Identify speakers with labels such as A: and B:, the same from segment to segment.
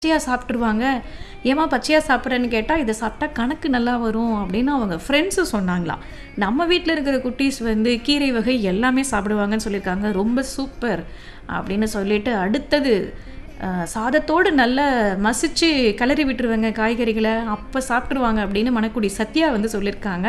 A: பச்சையாக சாப்பிட்ருவாங்க ஏம்மா பச்சையாக சாப்பிட்றேன்னு கேட்டால் இதை சாப்பிட்டா கணக்கு நல்லா வரும் அப்படின்னு அவங்க ஃப்ரெண்ட்ஸு சொன்னாங்களாம் நம்ம வீட்டில் இருக்கிற குட்டீஸ் வந்து கீரை வகை எல்லாமே சாப்பிடுவாங்கன்னு சொல்லியிருக்காங்க ரொம்ப சூப்பர் அப்படின்னு சொல்லிட்டு அடுத்தது அஹ், சாதத்தோடு நல்லா மசிச்சு கிளறி விட்டுருவாங்க காய்கறிகளை அப்போ சாப்பிட்ருவாங்க அப்படின்னு மணக்குடி சத்யா வந்து சொல்லியிருக்காங்க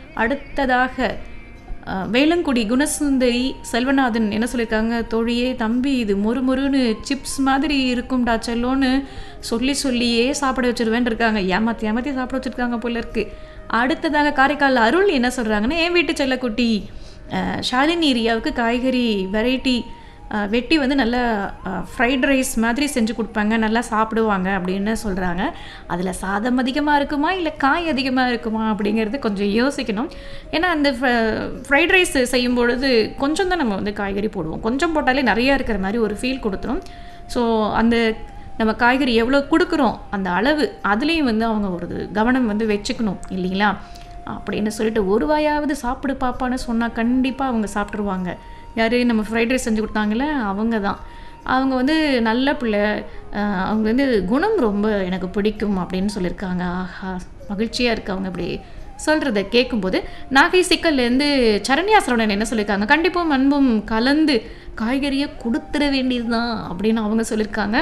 A: அடுத்ததாக அஹ், வேளங்குடி குணசுந்தரி செல்வநாதன் என்ன சொல்லியிருக்காங்க தோழியே தம்பி இது மொறு மொறுன்னு சிப்ஸ் மாதிரி இருக்கும்டா செல்லோன்னு சொல்லி சொல்லியே சாப்பிட வச்சிருவேன் இருக்காங்க ஏமாத்தி ஏமாத்தி சாப்பிட வச்சிருக்காங்க போல இருக்கு அடுத்ததாக காரைக்கால் அருள் என்ன சொல்கிறாங்கன்னா என் வீட்டு செல்லக்குட்டி அஹ், ஷாலினி ரியாவுக்கு காய்கறி வெரைட்டி வெட்டி வந்து நல்லா ஃப்ரைட் ரைஸ் மாதிரி செஞ்சு கொடுப்பாங்க நல்லா சாப்பிடுவாங்க அப்படின்னு சொல்கிறாங்க அதில் சாதம் அதிகமாக இருக்குமா இல்லை காய் அதிகமாக இருக்குமா அப்படிங்கிறது கொஞ்சம் யோசிக்கணும் ஏன்னா அந்த ஃப்ரைட் ரைஸ் செய்யும் பொழுது கொஞ்சம் தான் நம்ம வந்து காய்கறி போடுவோம் கொஞ்சம் போட்டாலே நிறையா இருக்கிற மாதிரி ஒரு ஃபீல் கொடுத்துரும் ஸோ அந்த நம்ம காய்கறி எவ்வளோ கொடுக்குறோம் அந்த அளவு அதுலேயும் வந்து அவங்க ஒரு கவனம் வந்து வச்சுக்கணும் இல்லைங்களா அப்படின்னு சொல்லிட்டு ஒரு வாயாவது சாப்பிடு பாப்பான்னு சொன்னால் கண்டிப்பாக அவங்க சாப்பிட்ருவாங்க யார் நம்ம ஃப்ரைட் ரைஸ் செஞ்சு கொடுத்தாங்களே அவங்க தான் அவங்க வந்து நல்ல பிள்ளை அஹ் அவங்க வந்து குணம் ரொம்ப எனக்கு பிடிக்கும் அப்படின்னு சொல்லியிருக்காங்க ஆஹா மகிழ்ச்சியாக இருக்கு அவங்க அப்படி சொல்கிறத கேட்கும்போது நாகை சிக்கல்லேருந்து சரண்யா சரவணன் என்ன சொல்லியிருக்காங்க கண்டிப்பும் அன்பும் கலந்து காய்கறியை கொடுத்துட வேண்டியது தான் அப்படின்னு அவங்க சொல்லியிருக்காங்க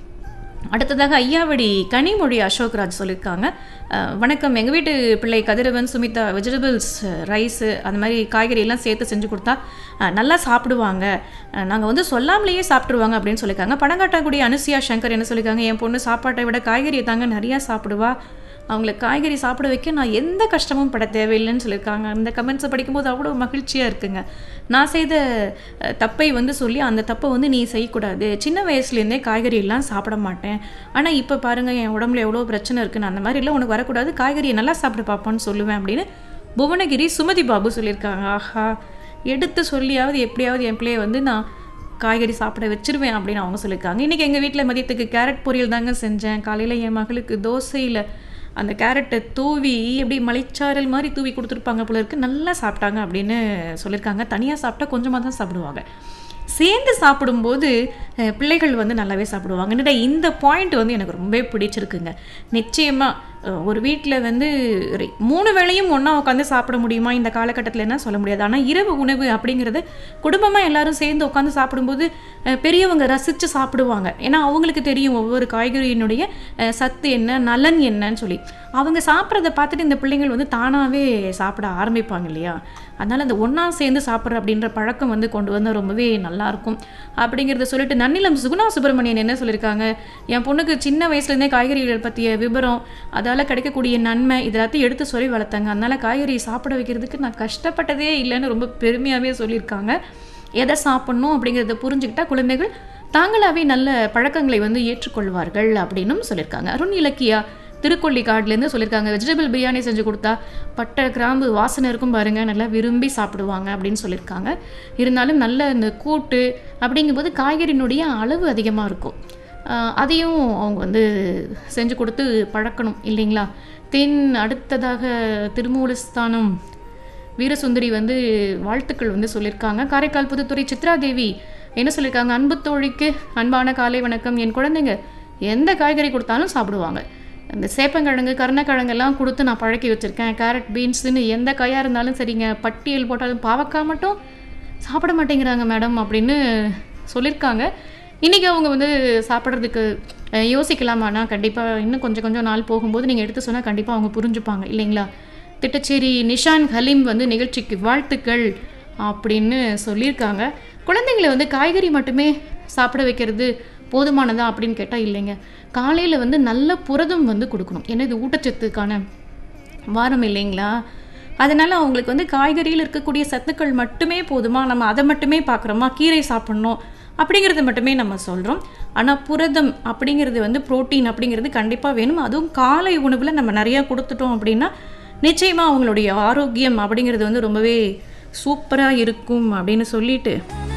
A: அடுத்ததாக ஐயாவடி கனிமொழி அசோக்ராஜ் சொல்லியிருக்காங்க அஹ், வணக்கம் எங்கள் வீட்டு பிள்ளை கதிரவன் சுமிதா வெஜிடபிள்ஸ் ரைஸு அந்த மாதிரி காய்கறி எல்லாம் சேர்த்து செஞ்சு கொடுத்தா அஹ், நல்லா சாப்பிடுவாங்க நாங்கள் வந்து சொல்லாமலேயே சாப்பிட்ருவாங்க அப்படின்னு சொல்லியிருக்காங்க பணங்காட்டாக்குடி அனுசியா சங்கர் என்ன சொல்லியிருக்காங்க என் பொண்ணு சாப்பாட்டை விட காய்கறியை தாங்க நிறையா சாப்பிடுவா அவங்கள காய்கறி சாப்பிட வைக்க நான் எந்த கஷ்டமும் பட தேவையில்லைன்னு சொல்லியிருக்காங்க அந்த கமெண்ட்ஸை படிக்கும்போது அவ்வளோ மகிழ்ச்சியாக இருக்குங்க நான் செய்த அஹ், தப்பை வந்து சொல்லி அந்த தப்பை வந்து நீ செய்யக்கூடாது சின்ன வயசுலேருந்தே காய்கறி எல்லாம் சாப்பிட மாட்டேன் ஆனால் இப்போ பாருங்கள் என் உடம்புல எவ்வளோ பிரச்சனை இருக்குன்னு அந்த மாதிரி எல்லாம் உனக்கு வரக்கூடாது காய்கறியை நல்லா சாப்பிட பார்ப்பான்னு சொல்லுவேன் அப்படின்னு புவனகிரி சுமதி பாபு சொல்லியிருக்காங்க ஆஹா எடுத்து சொல்லியாவது எப்படியாவது என் பிள்ளைய வந்து நான் காய்கறி சாப்பிட வச்சிருவேன் அப்படின்னு அவங்க சொல்லியிருக்காங்க இன்றைக்கி எங்கள் வீட்டில் மதியத்துக்கு கேரட் பொரியல் தாங்க செஞ்சேன் காலையில் என் மகளுக்கு தோசையில் அந்த கேரட்டை தூவி எப்படி மலைச்சாரல் மாதிரி தூவி கொடுத்துருப்பாங்க போல இருக்கு நல்லா சாப்பிட்டாங்க அப்படின்னு சொல்லியிருக்காங்க தனியாக சாப்பிட்டா கொஞ்சமாக தான் சாப்பிடுவாங்க சேர்ந்து சாப்பிடும்போது அஹ், பிள்ளைகள் வந்து நல்லாவே சாப்பிடுவாங்க என்னடா இந்த பாயிண்ட் வந்து எனக்கு ரொம்பவே பிடிச்சிருக்குங்க நிச்சயமாக ஒரு வீட்டில் வந்து ரெ- மூணு வேளையும் ஒன்றா உட்காந்து சாப்பிட முடியுமா இந்த காலகட்டத்தில் என்ன சொல்ல முடியாது ஆனால் இரவு உணவு அப்படிங்கிறது குடும்பமாக எல்லாரும் சேர்ந்து உட்காந்து சாப்பிடும்போது அஹ், பெரியவங்க ரசித்து சாப்பிடுவாங்க ஏன்னா அவங்களுக்கு தெரியும் ஒவ்வொரு காய்கறியினுடைய அஹ், சத்து என்ன நலன் என்னன்னு சொல்லி அவங்க சாப்பிட்றத பார்த்துட்டு இந்த பிள்ளைங்கள் வந்து தானாகவே சாப்பிட ஆரம்பிப்பாங்க இல்லையா அதனால் அந்த ஒன்றா சேர்ந்து சாப்பிட்ற அப்படின்ற பழக்கம் வந்து கொண்டு வந்தால் ரொம்பவே நல்லாயிருக்கும் அப்படிங்கிறத சொல்லிட்டு நன்னிலம் சுகுணா சுப்பிரமணியன் என்ன சொல்லியிருக்காங்க என் பொண்ணுக்கு சின்ன வயசுலேருந்தே காய்கறிகள் பற்றிய விவரம் அதால் கிடைக்கக்கூடிய நன்மை இதெல்லாத்தையும் எடுத்து சொல்லி வளர்த்தாங்க அதனால் காய்கறி சாப்பிட வைக்கிறதுக்கு நான் கஷ்டப்பட்டதே இல்லைன்னு ரொம்ப பெருமையாகவே சொல்லியிருக்காங்க எதை சாப்பிட்ணும் அப்படிங்கிறத புரிஞ்சுக்கிட்டா குழந்தைகள் தாங்களாகவே நல்ல பழக்கங்களை வந்து ஏற்றுக்கொள்வார்கள் அப்படின்னும் சொல்லியிருக்காங்க அருண் இலக்கியா திருக்கொள்ளிக்காடுலேருந்து சொல்லியிருக்காங்க வெஜிடபிள் பிரியாணி செஞ்சு கொடுத்தா பட்டை கிராம்பு வாசனை இருக்கும் பாருங்க நல்லா விரும்பி சாப்பிடுவாங்க அப்படின்னு சொல்லியிருக்காங்க இருந்தாலும் நல்ல இந்த கூட்டு அப்படிங்கும்போது காய்கறியினுடைய அளவு அதிகமாக இருக்கும் ஆஹ் அதையும் அவங்க வந்து செஞ்சு கொடுத்து பழக்கணும் இல்லைங்களா தென் அடுத்ததாக திருமூலஸ்தானம் வீரசுந்தரி வந்து வாழ்த்துக்கள் வந்து சொல்லியிருக்காங்க காரைக்கால் புதுத்துறை சித்ரா தேவி என்ன சொல்லியிருக்காங்க அன்பு தோழிக்கு அன்பான காலை வணக்கம் என் குழந்தைங்க எந்த காய்கறி கொடுத்தாலும் சாப்பிடுவாங்க இந்த சேப்பங்கிழங்கு கருணக்கிழங்கெல்லாம் கொடுத்து நான் பழக்கி வச்சுருக்கேன் கேரட் பீன்ஸுன்னு எந்த காயாக இருந்தாலும் சரிங்க பட்டியல் போட்டாலும் பாவக்காய் மட்டும் சாப்பிட மாட்டேங்கிறாங்க மேடம் அப்படின்னு சொல்லியிருக்காங்க இன்றைக்கி அவங்க வந்து சாப்பிட்றதுக்கு அஹ், யோசிக்கலாமாண்ணா கண்டிப்பாக இன்னும் கொஞ்சம் கொஞ்சம் நாள் போகும்போது நீங்கள் எடுத்து சொன்னால் கண்டிப்பாக அவங்க புரிஞ்சுப்பாங்க இல்லைங்களா திட்டச்சேரி நிஷான் ஹலீம் வந்து நிகழ்ச்சிக்கு வாழ்த்துக்கள் அப்படின்னு சொல்லியிருக்காங்க குழந்தைங்களை வந்து காய்கறி மட்டுமே சாப்பிட வைக்கிறது போதுமானதா அப்படின்னு கேட்டால் இல்லைங்க காலையில் வந்து நல்ல புரதம் வந்து கொடுக்கணும் ஏன்னா இது ஊட்டச்சத்துக்கான வாரம் இல்லைங்களா அதனால் அவங்களுக்கு வந்து காய்கறியில் இருக்கக்கூடிய சத்துக்கள் மட்டுமே போதுமா நம்ம அதை மட்டுமே பார்க்குறோமா கீரை சாப்பிட்ணும் அப்படிங்கிறது மட்டுமே நம்ம சொல்கிறோம் ஆனால் புரதம் அப்படிங்கிறது வந்து புரோட்டீன் அப்படிங்கிறது கண்டிப்பாக வேணும் அதுவும் காலை உணவில் நம்ம நிறையா கொடுத்துட்டோம் அப்படின்னா நிச்சயமாக அவங்களுடைய ஆரோக்கியம் அப்படிங்கிறது வந்து ரொம்பவே சூப்பராக இருக்கும் அப்படின்னு சொல்லிட்டு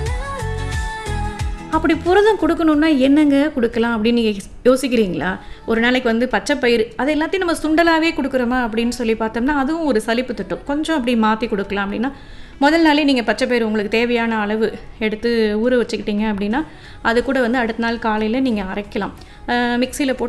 A: அப்படி புரதம் கொடுக்கணுன்னா என்னங்க கொடுக்கலாம் அப்படின்னு நீங்க யோசிக்கிறீங்களா ஒரு நாளைக்கு வந்து பச்சை பயிறு அது எல்லாத்தையும் நம்ம சுண்டலாகவே கொடுக்குறோமா அப்படின்னு சொல்லி பார்த்தோம்னா அதுவும் ஒரு சலிப்பு தட்டும் கொஞ்சம் அப்படி மாற்றி கொடுக்கலாம் அப்படின்னா முதல் நாளே நீங்கள் பச்சைப்பயிறு உங்களுக்கு தேவையான அளவு எடுத்து ஊற வச்சுக்கிட்டீங்க அப்படின்னா அது கூட வந்து அடுத்த நாள் காலையில் நீங்கள் அரைக்கலாம் மிக்சியில் போட்டு